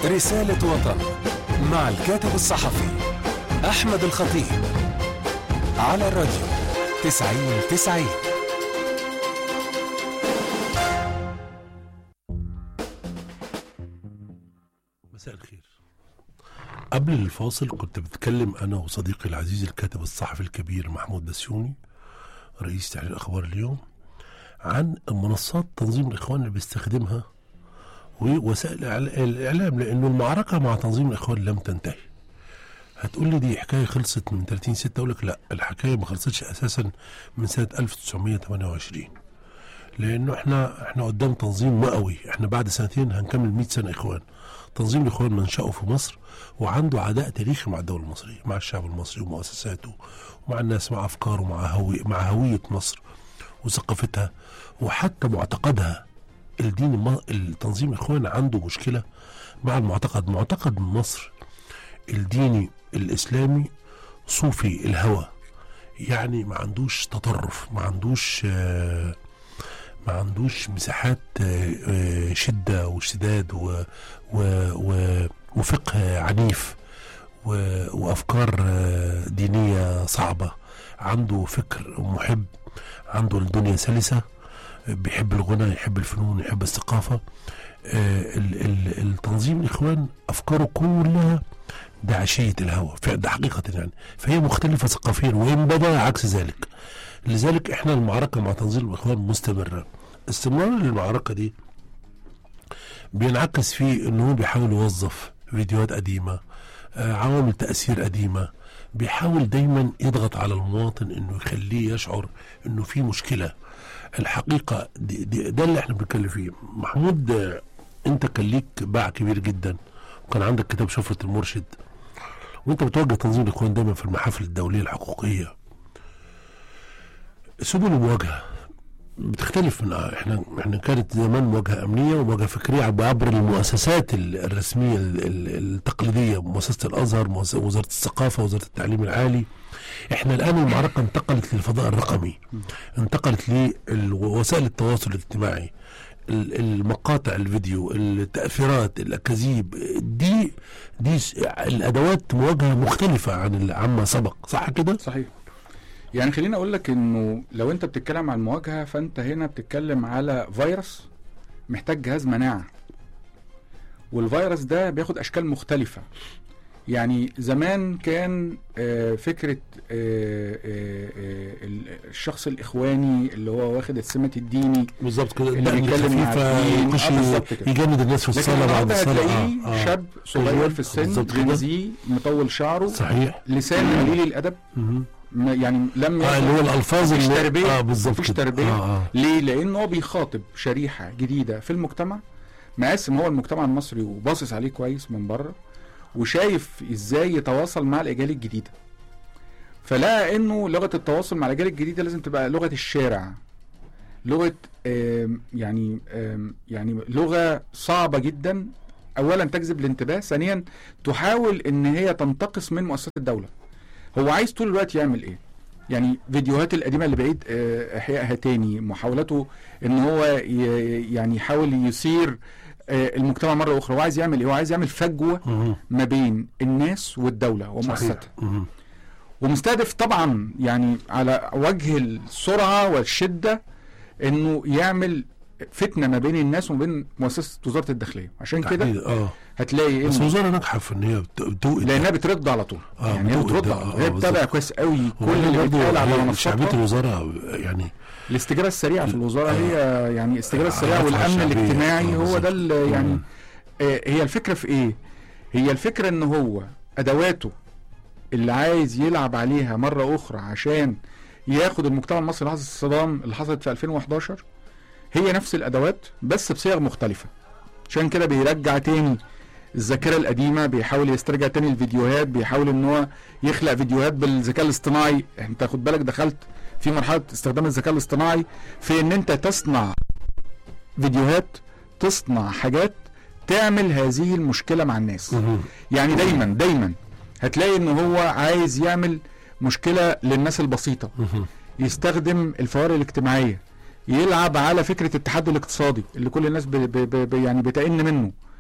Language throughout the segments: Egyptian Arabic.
رسالة وطن مع الكاتب الصحفي أحمد الخطيب على الراديو تسعين تسعين مساء الخير قبل الفاصل كنت بتكلم انا وصديقي العزيز الكاتب الصحفي الكبير محمود بسيوني رئيس تحرير اخبار اليوم عن منصات تنظيم الاخوان اللي بيستخدمها ووسائل الإعلا- الاعلام لانه المعركه مع تنظيم الاخوان لم تنتهي هتقول لي دي حكايه خلصت من 30 6 اقول لك لا الحكايه ما خلصتش اساسا من سنه 1928 لانه احنا احنا قدام تنظيم مئوي احنا بعد سنتين هنكمل 100 سنه اخوان تنظيم الاخوان منشأه في مصر وعنده عداء تاريخي مع الدوله المصريه مع الشعب المصري ومؤسساته ومع الناس مع افكاره مع هوي مع هويه مصر وثقافتها وحتى معتقدها الدين الم... التنظيم الاخوان عنده مشكله مع المعتقد معتقد مصر الديني الاسلامي صوفي الهوى يعني ما عندوش تطرف ما عندوش آه ما عندوش مساحات آه، آه، شدة واشتداد و و و وفقه عنيف و وأفكار آه، دينية صعبة عنده فكر محب عنده الدنيا سلسة آه، بيحب الغنى يحب الفنون يحب الثقافة آه، ال- ال- التنظيم الإخوان أفكاره كلها داعشية الهوى ف- ده حقيقة يعني فهي مختلفة ثقافيا وإن بدا عكس ذلك لذلك احنا المعركة مع تنظيم الإخوان مستمرة استمرار المعركة دي بينعكس فيه انه هو بيحاول يوظف فيديوهات قديمة آه، عوامل تأثير قديمة بيحاول دايما يضغط على المواطن انه يخليه يشعر انه في مشكلة الحقيقة دي دي ده اللي احنا بنتكلم فيه محمود آه، انت كان ليك باع كبير جدا وكان عندك كتاب شفرة المرشد وانت بتوجه تنظيم الاخوان دايما في المحافل الدولية الحقوقية سبل المواجهة بتختلف من احنا احنا كانت زمان مواجهه امنيه ومواجهه فكريه عبر المؤسسات ال- الرسميه ال- ال- التقليديه مؤسسه الازهر مؤسسة وزاره الثقافه وزاره التعليم العالي احنا الان المعركه انتقلت للفضاء الرقمي انتقلت لوسائل التواصل الاجتماعي ال- المقاطع الفيديو التاثيرات الاكاذيب دي دي س- الادوات مواجهه مختلفه عن ال- عما سبق صح كده صحيح يعني خليني اقول لك انه لو انت بتتكلم عن المواجهه فانت هنا بتتكلم على فيروس محتاج جهاز مناعه والفيروس ده بياخد اشكال مختلفه يعني زمان كان آه، فكره آه، آه، آه، ال- الشخص الاخواني اللي هو واخد السمة الديني بالظبط كده اللي الدقن بيتكلم مع خفيفه الدين. يخش آه، بالظبط كده. يجند الناس في لكن الصلاه بعد النهارده الصلاه هتلاقيه آه. شاب صغير في السن بالظبط كده. جنزي مطول شعره صحيح لسان قليل الادب مهم. ما- يعني لم اه اللي هو الالفاظ مفيش اللي تربية. اه بالظبط مفيش كده. تربية. اه اه ليه؟ لأن هو بيخاطب شريحة جديدة في المجتمع مقسم هو المجتمع المصري وباصص عليه كويس من بره وشايف ازاي يتواصل مع الأجيال الجديدة فلقى انه لغة التواصل مع الأجيال الجديدة لازم تبقى لغة الشارع لغة آم، يعني آم، يعني لغة صعبة جدا أولا تجذب الانتباه ثانيا تحاول ان هي تنتقص من مؤسسات الدولة هو عايز طول الوقت يعمل ايه يعني فيديوهات القديمه اللي بعيد آه، احيائها تاني محاولته ان هو ي- يعني يحاول يثير آه، المجتمع مره اخرى هو عايز يعمل ايه هو عايز يعمل فجوه مهم. ما بين الناس والدوله ومؤسساتها مهم. ومستهدف طبعا يعني على وجه السرعه والشده انه يعمل فتنه ما بين الناس وما بين مؤسسه وزاره الداخليه عشان تحديد، كده اه هتلاقي بس انه الوزاره ناجحه في ان هي بت- بتوقد لانها بترد على طول آه، يعني هي بتوقد بترد ده، على آه، طول هي بتتابع بالظبط. كويس قوي كل وبعدين اللي برضه بيتقال على هي شعبيه منصاتها الوزاره يعني الاستجابه السريعه في الوزاره آه. هي يعني الاستجابه آه، السريعه رفع والامن الشعبية. الاجتماعي آه، هو ده بالظبط. اللي يعني مم. آه، هي الفكره في ايه؟ هي الفكره ان هو ادواته اللي عايز يلعب عليها مره اخرى عشان ياخد المجتمع المصري لحظه الصدام اللي حصلت في 2011 هي نفس الادوات بس بصيغ مختلفه عشان كده بيرجع تاني الذاكره القديمه بيحاول يسترجع تاني الفيديوهات بيحاول ان هو يخلق فيديوهات بالذكاء الاصطناعي انت خد بالك دخلت في مرحله استخدام الذكاء الاصطناعي في ان انت تصنع فيديوهات تصنع حاجات تعمل هذه المشكله مع الناس مهم. يعني دايما دايما هتلاقي ان هو عايز يعمل مشكله للناس البسيطه مهم. يستخدم الفوارق الاجتماعيه يلعب على فكره التحدي الاقتصادي اللي كل الناس ب ب ب ب يعني بتئن منه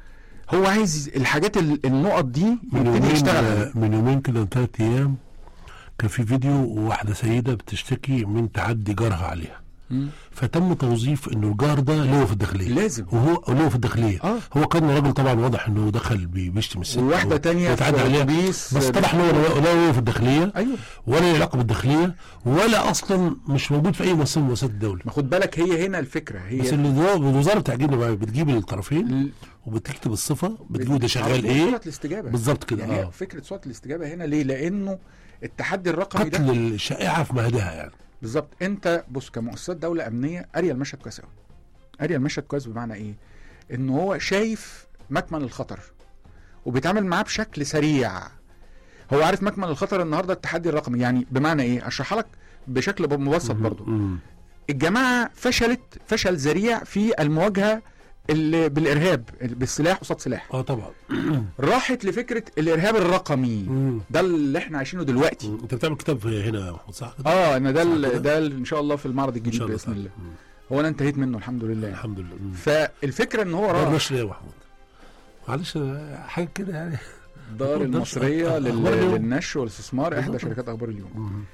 هو عايز الحاجات ال- النقط دي من يبتدي يومين يشتغل عليها. من يومين كده من ثلاث ايام كان في فيديو واحده سيده بتشتكي من تعدي جارها عليها مم. فتم توظيف انه الجار ده له في الداخليه لازم وهو له في الداخليه اه هو كان راجل طبعا واضح انه دخل بي- بيشتم الست وواحده و- تانية ويتعدى في عليها اتوبيس بس طبعا هو لا لا له في الداخليه ايوه ولا له علاقه بالداخليه ولا اصلا مش موجود في اي مؤسسه من مؤسسات الدوله ما خد بالك هي هنا الفكره بس هي اللي دو- الوزاره بتعجبني بقى بتجيب الطرفين ال- وبتكتب الصفه بتقول ده شغال على ايه سرعه الاستجابه بالظبط كده يعني هي اه فكره سرعه الاستجابه هنا ليه؟ لانه التحدي الرقمي ده قتل الشائعه في مهدها يعني بالظبط انت بص كمؤسسات دوله امنيه قاريه المشهد كويس قوي قاريه المشهد كويس بمعنى ايه؟ ان هو شايف مكمن الخطر وبيتعامل معاه بشكل سريع هو عارف مكمن الخطر النهارده التحدي الرقمي يعني بمعنى ايه؟ اشرحها لك بشكل مبسط برضو مم. الجماعه فشلت فشل ذريع في المواجهه اللي بالارهاب بالسلاح قصاد سلاح اه طبعا راحت لفكره الارهاب الرقمي مم. ده اللي احنا عايشينه دلوقتي مم. انت بتعمل كتاب هنا يا محمود صح كده؟ اه انا ده صح ال- كده؟ ده ال- ان شاء الله في المعرض ان الجديد شاء الله باذن صح. الله مم. هو انا انتهيت منه الحمد لله يعني. الحمد لله مم. فالفكره ان هو دار راح نشر ايه يا محمود؟ معلش آه، حاجه كده يعني دار دار المصريه أخبار لل- اليوم. للنشر والاستثمار احدى بالظبط. شركات اخبار اليوم مم.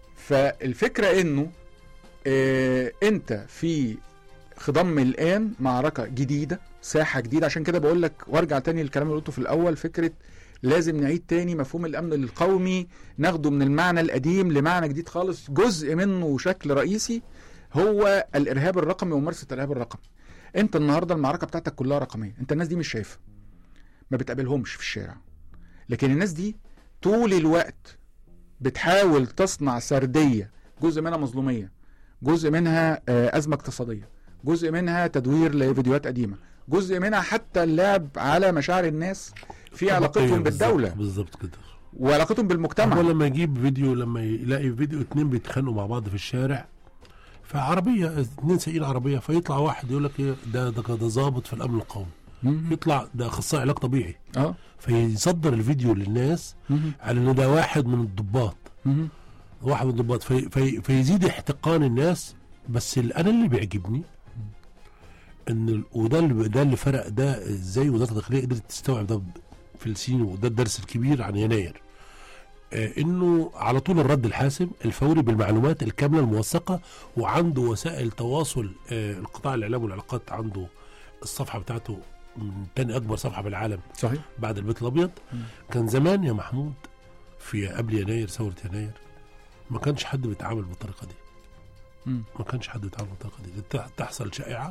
فالفكره انه آه انت في خضم الان معركه جديده ساحه جديده عشان كده بقول لك وارجع تاني للكلام اللي قلته في الاول فكره لازم نعيد تاني مفهوم الامن القومي ناخده من المعنى القديم لمعنى جديد خالص جزء منه شكل رئيسي هو الارهاب الرقمي وممارسه الارهاب الرقمي انت النهارده المعركه بتاعتك كلها رقميه انت الناس دي مش شايفها ما بتقابلهمش في الشارع لكن الناس دي طول الوقت بتحاول تصنع سرديه جزء منها مظلوميه جزء منها آه، ازمه اقتصاديه جزء منها تدوير لفيديوهات قديمه جزء منها حتى اللعب على مشاعر الناس في علاقتهم طبقية بالدوله بالظبط- بالظبط كده وعلاقتهم هو بالمجتمع لما يجيب فيديو لما يلاقي فيديو اتنين بيتخانقوا مع بعض في الشارع فعربيه اتنين سايقين عربيه فيطلع واحد يقول لك ايه ده ده ده ظابط في الامن القومي مم. يطلع ده اخصائي علاج طبيعي اه فيصدر الفيديو للناس مم. على ان ده واحد من الضباط مم. واحد من الضباط في في فيزيد احتقان الناس بس اللي انا اللي بيعجبني ان ال- وده اللي ده اللي فرق ده ازاي وزاره الداخليه قدرت تستوعب ده في السنين وده الدرس الكبير عن يناير آه انه على طول الرد الحاسم الفوري بالمعلومات الكامله الموثقه وعنده وسائل تواصل آه القطاع الاعلام والعلاقات عنده الصفحه بتاعته من تاني اكبر صفحه بالعالم صحيح بعد البيت الابيض مم. كان زمان يا محمود في قبل يناير ثوره يناير ما كانش حد بيتعامل بالطريقه دي مم. ما كانش حد بيتعامل بالطريقه دي تح- تحصل شائعه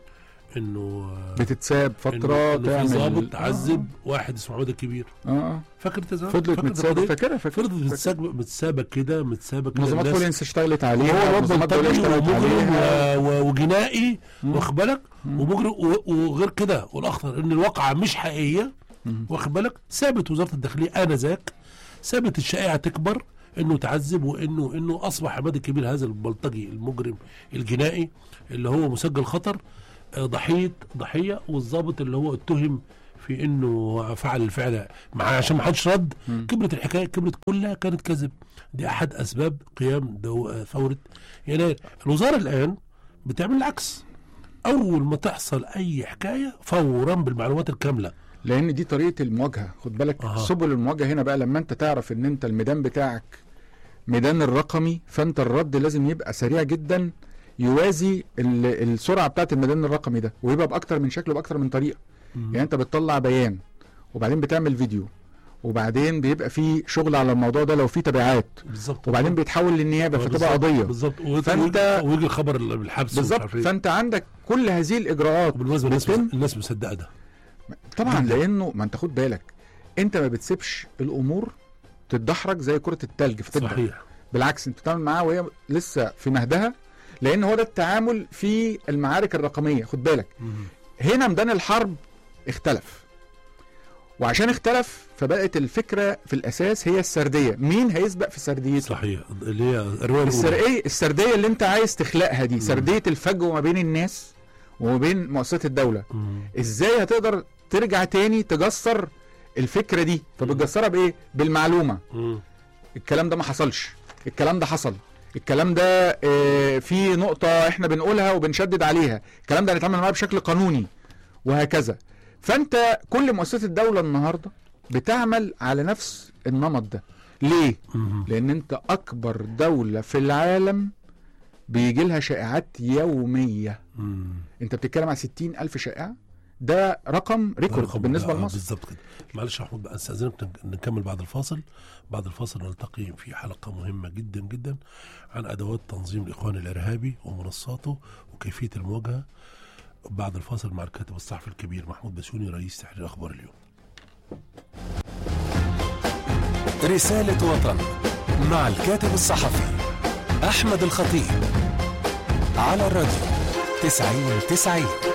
انه آه، بتتساب إنه- فتره إنه في تعمل ضابط عذب واحد اسمه عماد الكبير اه اه فاكر انت زمان فضلت فاكر متسابه القضية؟ فاكرها فاكرها فضلت متسابه متسابه كده متسابه كده منظمات الناس- فولنس اشتغلت وهو عليها برضه منظمات دوليه متبني اشتغلت ومجرم عليها و- و- وجنائي مم. واخد بالك مم. ومجرم و- وغير كده والاخطر ان الواقعه مش حقيقيه مم. واخد بالك سابت وزاره الداخليه انذاك سابت الشائعه تكبر انه تعذب وانه انه اصبح عماد الكبير هذا البلطجي المجرم الجنائي اللي هو مسجل خطر آه، ضحيه ضحيه والضابط اللي هو اتهم في انه فعل الفعل معاه عشان ما حدش رد مم. كبرت الحكايه كبرت كلها كانت كذب دي احد اسباب قيام دو آه، ثوره يناير الوزاره الان بتعمل العكس اول ما تحصل اي حكايه فورا بالمعلومات الكامله لان دي طريقه المواجهه خد بالك أها. سبل المواجهه هنا بقى لما انت تعرف ان انت الميدان بتاعك ميدان الرقمي فانت الرد لازم يبقى سريع جدا يوازي ال- السرعه بتاعت الميدان الرقمي ده ويبقى باكتر من شكل وباكتر من طريقه يعني انت بتطلع بيان وبعدين بتعمل فيديو وبعدين بيبقى في شغل على الموضوع ده لو في تبعات بالظبط وبعدين بيتحول للنيابه فتبقى بالظبط- قضيه بالظبط فأنت- فانت ويجي الخبر اللي بالحبس ومش بالظبط عارف إيه. فانت عندك كل هذه الاجراءات وبالمناسبه الناس بتتم. الناس مصدقه ده طبعا جداً. لانه ما انت خد بالك انت ما بتسيبش الامور تتدحرج زي كره التلج في تبدا صحيح بالعكس انت بتتعامل معاها وهي لسه في مهدها لان هو ده التعامل في المعارك الرقميه خد بالك مم. هنا ميدان الحرب اختلف وعشان اختلف فبقت الفكره في الاساس هي السرديه مين هيسبق في سرديته صحيح اللي هي الروايه الاولى السرقية السرديه اللي انت عايز تخلقها دي سرديه الفجوه ما بين الناس وما بين مؤسسات الدوله مم. ازاي هتقدر ترجع تاني تجسر الفكره دي فبتجسرها بايه بالمعلومه مم. الكلام ده ما حصلش الكلام ده حصل الكلام ده آه، في نقطة احنا بنقولها وبنشدد عليها الكلام ده هنتعامل معاه بشكل قانوني وهكذا فانت كل مؤسسات الدوله النهارده بتعمل على نفس النمط ده ليه مهم. لان انت اكبر دوله في العالم بيجي لها شائعات يوميه مم. انت بتتكلم على 60 الف شائعه ده رقم ريكورد رقم- بالنسبه آه، لمصر بالظبط كده معلش يا محمود بقى استاذنك نك- نكمل بعد الفاصل بعد الفاصل نلتقي في حلقه مهمه جدا جدا عن ادوات تنظيم الاخوان الارهابي ومنصاته وكيفيه المواجهه بعد الفاصل مع الكاتب الصحفي الكبير محمود بسيوني رئيس تحرير اخبار اليوم رسالة وطن مع الكاتب الصحفي أحمد الخطيب على الراديو تسعين تسعين